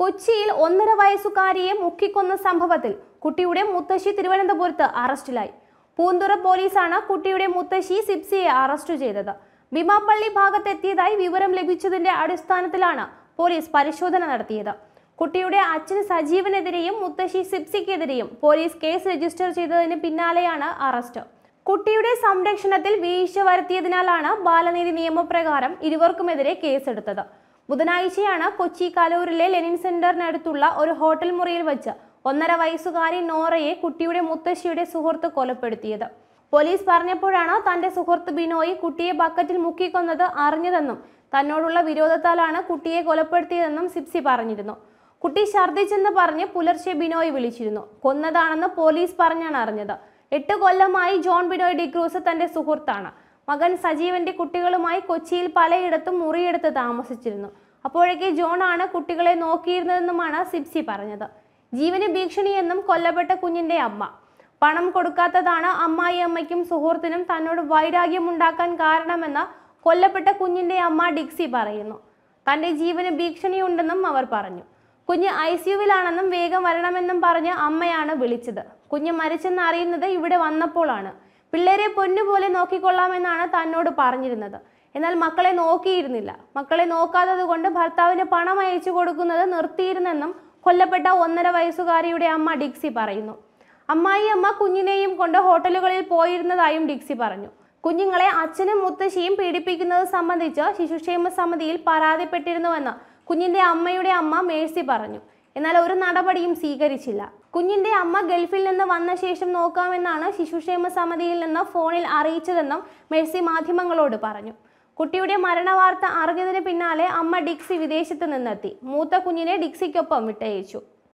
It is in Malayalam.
കൊച്ചിയിൽ ഒന്നര വയസ്സുകാരിയെ മുക്കിക്കൊന്ന സംഭവത്തിൽ കുട്ടിയുടെ മുത്തശ്ശി തിരുവനന്തപുരത്ത് അറസ്റ്റിലായി പൂന്തുറ പോലീസാണ് കുട്ടിയുടെ മുത്തശ്ശി സിപ്സിയെ അറസ്റ്റ് ചെയ്തത് ഭീമാപ്പള്ളി ഭാഗത്തെത്തിയതായി വിവരം ലഭിച്ചതിന്റെ അടിസ്ഥാനത്തിലാണ് പോലീസ് പരിശോധന നടത്തിയത് കുട്ടിയുടെ അച്ഛൻ സജീവനെതിരെയും മുത്തശ്ശി സിപ്സിക്കെതിരെയും പോലീസ് കേസ് രജിസ്റ്റർ ചെയ്തതിന് പിന്നാലെയാണ് അറസ്റ്റ് കുട്ടിയുടെ സംരക്ഷണത്തിൽ വീഴ്ച വരുത്തിയതിനാലാണ് ബാലനീതി നിയമപ്രകാരം ഇരുവർക്കുമെതിരെ കേസെടുത്തത് ബുധനാഴ്ചയാണ് കൊച്ചി കലൂരിലെ ലെനിൻ സെന്ററിനടുത്തുള്ള ഒരു ഹോട്ടൽ മുറിയിൽ വെച്ച് ഒന്നര വയസ്സുകാരി നോറയെ കുട്ടിയുടെ മുത്തശ്ശിയുടെ സുഹൃത്ത് കൊലപ്പെടുത്തിയത് പോലീസ് പറഞ്ഞപ്പോഴാണ് തന്റെ സുഹൃത്ത് ബിനോയ് കുട്ടിയെ ബക്കറ്റിൽ മുക്കിക്കൊന്നത് അറിഞ്ഞതെന്നും തന്നോടുള്ള വിരോധത്താലാണ് കുട്ടിയെ കൊലപ്പെടുത്തിയതെന്നും സിപ്സി പറഞ്ഞിരുന്നു കുട്ടി ഛർദ്ദിച്ചെന്ന് പറഞ്ഞ് പുലർച്ചെ ബിനോയ് വിളിച്ചിരുന്നു കൊന്നതാണെന്ന് പോലീസ് പറഞ്ഞാണ് അറിഞ്ഞത് എട്ട് കൊല്ലമായി ജോൺ ബിനോയ് ഡിക്രൂസ് തന്റെ സുഹൃത്താണ് മകൻ സജീവന്റെ കുട്ടികളുമായി കൊച്ചിയിൽ പലയിടത്തും മുറിയെടുത്ത് താമസിച്ചിരുന്നു അപ്പോഴേക്ക് ജോൺ ആണ് കുട്ടികളെ നോക്കിയിരുന്നതെന്നുമാണ് സിപ്സി പറഞ്ഞത് ജീവന് ഭീഷണിയെന്നും കൊല്ലപ്പെട്ട കുഞ്ഞിന്റെ അമ്മ പണം കൊടുക്കാത്തതാണ് അമ്മായി അമ്മയ്ക്കും സുഹൃത്തിനും തന്നോട് വൈരാഗ്യമുണ്ടാക്കാൻ കാരണമെന്ന് കൊല്ലപ്പെട്ട കുഞ്ഞിന്റെ അമ്മ ഡിക്സി പറയുന്നു തന്റെ ജീവന് ഭീഷണിയുണ്ടെന്നും അവർ പറഞ്ഞു കുഞ്ഞ് ഐ സിയുവിലാണെന്നും വേഗം വരണമെന്നും പറഞ്ഞ് അമ്മയാണ് വിളിച്ചത് കുഞ്ഞ് മരിച്ചെന്ന് അറിയുന്നത് ഇവിടെ വന്നപ്പോഴാണ് പിള്ളേരെ പൊന്നുപോലെ നോക്കിക്കൊള്ളാമെന്നാണ് തന്നോട് പറഞ്ഞിരുന്നത് എന്നാൽ മക്കളെ നോക്കിയിരുന്നില്ല മക്കളെ നോക്കാത്തത് കൊണ്ട് ഭർത്താവിന് പണം അയച്ചു കൊടുക്കുന്നത് നിർത്തിയിരുന്നെന്നും കൊല്ലപ്പെട്ട ഒന്നര വയസ്സുകാരിയുടെ അമ്മ ഡിക്സി പറയുന്നു അമ്മായി അമ്മ കുഞ്ഞിനെയും കൊണ്ട് ഹോട്ടലുകളിൽ പോയിരുന്നതായും ഡിക്സി പറഞ്ഞു കുഞ്ഞുങ്ങളെ അച്ഛനും മുത്തശ്ശിയും പീഡിപ്പിക്കുന്നത് സംബന്ധിച്ച് ശിശുക്ഷേമ സമിതിയിൽ പരാതിപ്പെട്ടിരുന്നുവെന്ന് കുഞ്ഞിന്റെ അമ്മയുടെ അമ്മ മേഴ്സി പറഞ്ഞു എന്നാൽ ഒരു നടപടിയും സ്വീകരിച്ചില്ല കുഞ്ഞിന്റെ അമ്മ ഗൾഫിൽ നിന്ന് വന്ന ശേഷം നോക്കാമെന്നാണ് ശിശുക്ഷേമ സമിതിയിൽ നിന്ന് ഫോണിൽ അറിയിച്ചതെന്നും മേഴ്സി മാധ്യമങ്ങളോട് പറഞ്ഞു കുട്ടിയുടെ മരണവാർത്ത അറിഞ്ഞതിന് പിന്നാലെ അമ്മ ഡിക്സി വിദേശത്ത് നിന്നെത്തി മൂത്ത കുഞ്ഞിനെ ഡിക്സിക്കൊപ്പം വിട്ടയച്ചു